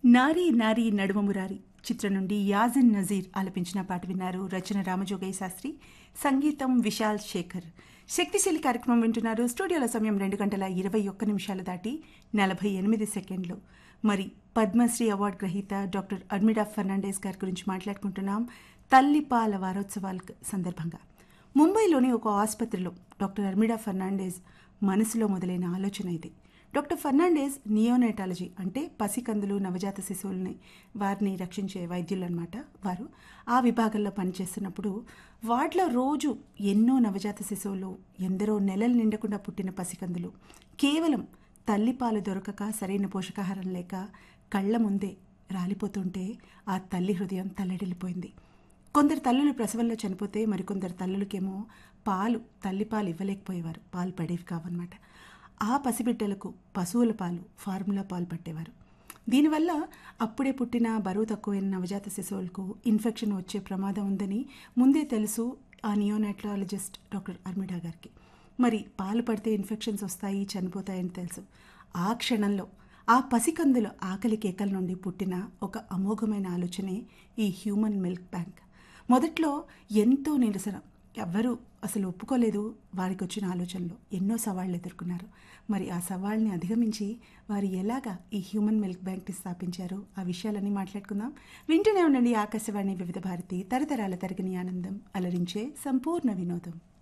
నారీ నారీ నడుమ మురారి చిత్రం నుండి యాజిన్ నజీర్ ఆలపించిన పాట విన్నారు రచన రామజోగయ్య శాస్త్రి సంగీతం విశాల్ శేఖర్ శక్తిశీలి కార్యక్రమం వింటున్నారు స్టూడియోల సమయం రెండు గంటల ఇరవై ఒక్క నిమిషాలు దాటి నలభై ఎనిమిది సెకండ్లు మరి పద్మశ్రీ అవార్డు గ్రహీత డాక్టర్ అడ్మిడా ఫెర్నాండేస్ గారి గురించి మాట్లాడుకుంటున్నాం తల్లిపాల వారోత్సవాల సందర్భంగా ముంబైలోని ఒక ఆసుపత్రిలో డాక్టర్ అర్మిడా ఫెర్నాండేస్ మనసులో మొదలైన ఆలోచన ఇది డాక్టర్ ఫెర్నాండేస్ నియోనేటాలజీ అంటే పసికందులు నవజాత శిశువుల్ని వారిని రక్షించే వైద్యులు అనమాట వారు ఆ విభాగంలో పనిచేస్తున్నప్పుడు వాటిలో రోజు ఎన్నో నవజాత శిశువులు ఎందరో నెలలు నిండకుండా పుట్టిన పసికందులు కేవలం తల్లిపాలు దొరకక సరైన పోషకాహారం లేక కళ్ళ ముందే రాలిపోతుంటే ఆ తల్లి హృదయం తల్లడిల్లిపోయింది కొందరు తల్లులు ప్రసవంలో చనిపోతే మరికొందరు తల్లులకేమో పాలు తల్లిపాలు ఇవ్వలేకపోయేవారు పాలు పడేవి కావన్నమాట ఆ పసిబిడ్డలకు పశువుల పాలు ఫార్ములా పాలు పట్టేవారు దీనివల్ల అప్పుడే పుట్టిన బరువు తక్కువైన నవజాత శిశువులకు ఇన్ఫెక్షన్ వచ్చే ప్రమాదం ఉందని ముందే తెలుసు ఆ నియోనెట్రాలజిస్ట్ డాక్టర్ అర్మిడా గారికి మరి పాలు పడితే ఇన్ఫెక్షన్స్ వస్తాయి చనిపోతాయని తెలుసు ఆ క్షణంలో ఆ పసికందుల ఆకలి కేకల నుండి పుట్టిన ఒక అమోఘమైన ఆలోచనే ఈ హ్యూమన్ మిల్క్ బ్యాంక్ మొదట్లో ఎంతో నిరసన ఎవ్వరూ అసలు ఒప్పుకోలేదు వారికి వచ్చిన ఆలోచనలో ఎన్నో సవాళ్లు ఎదుర్కొన్నారు మరి ఆ సవాళ్ళని అధిగమించి వారు ఎలాగా ఈ హ్యూమన్ మిల్క్ బ్యాంక్ని స్థాపించారో ఆ విషయాలన్నీ మాట్లాడుకుందాం వింటూనే ఉండండి ఆకాశవాణి వివిధ భారతి తరతరాల తరగని ఆనందం అలరించే సంపూర్ణ వినోదం